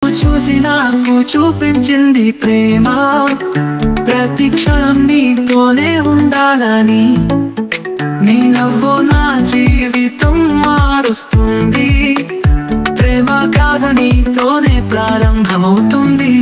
చూసి నాకు చూపించింది ప్రేమ ప్రతి క్షణం నీతోనే ఉండాలని నీ నవ్వు నా జీవితం మారుస్తుంది ప్రేమ కాద నీతోనే ప్రారంభమవుతుంది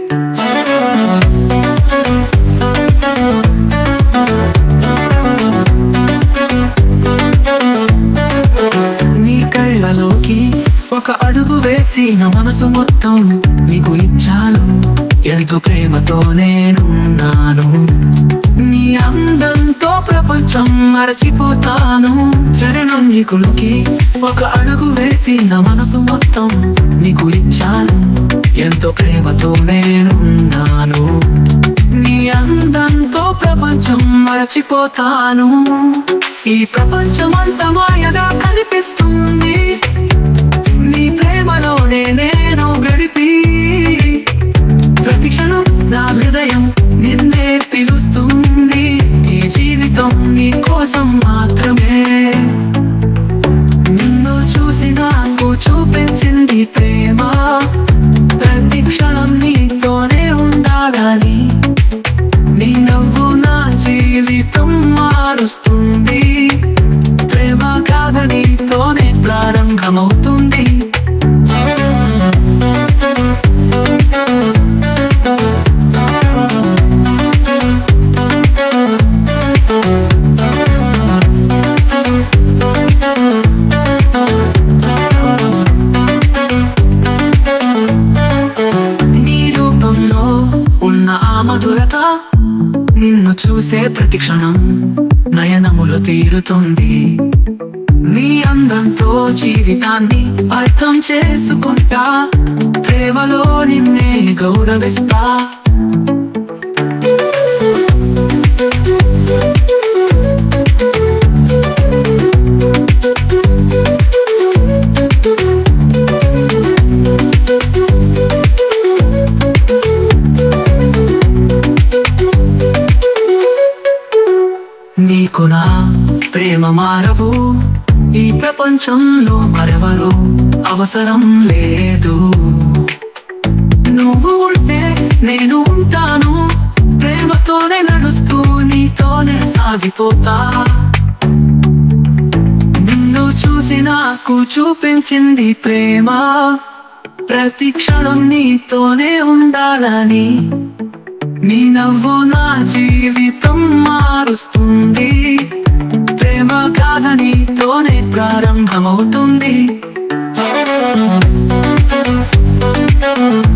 నీ కళ్ళలోకి ఒక అడుగు వేసి నా మనసు మొత్తం నీకు ఇచ్చాను ఎంతో ప్రేమతో నేనున్నాను నీ అందంతో ప్రపంచం మరచిపోతాను చరణం నీకులుకి ఒక అడుగు వేసి నా మనసు మొత్తం నీకు ఇచ్చాను ఎంతో ప్రేమతో నేనున్నాను నీ అందంతో ప్రపంచం మరచిపోతాను ఈ ప్రపంచం అంతా మాయగా కనిపిస్తుంది నీ ప్రేమలోనే నేను గడిపి ప్రతి క్షణం నా హృదయం నిన్నే పిలుస్తుంది ఈ జీవితం నీ కోసం మాత్రమే నిన్ను చూసి నాకు చూపించింది ప్రేమ ప్రతి క్షణం నీతోనే ఉండాలని నీ నవ్వు నా జీవితం మారుస్తుంది ప్రేమ కాద నీతోనే ప్రారంభమవుతుంది నీ రూపంలో ఉన్న ఆ మధురత నిన్ను చూసే ప్రతి క్షణం నయనములు తీరుతుంది నీ అందంతో జీవితాన్ని అర్థం చేసుకుంటా ప్రేమలో నిన్నే గౌరవిస్తా నీకు నా ప్రేమ మారవు ఈ ప్రపంచంలో మరెవరు అవసరం లేదు నువ్వు ఉంటే నేను ఉంటాను ప్రేమతోనే నడుస్తూ నీతోనే సాగిపోతా నిన్ను చూసి నాకు చూపించింది ప్రేమ ప్రతి క్షణం నీతోనే ఉండాలని నీ నవ్వు నా జీవితం మారుస్తుంది ప్రేమ కాద నీతోనే ప్రారంభమవుతుంది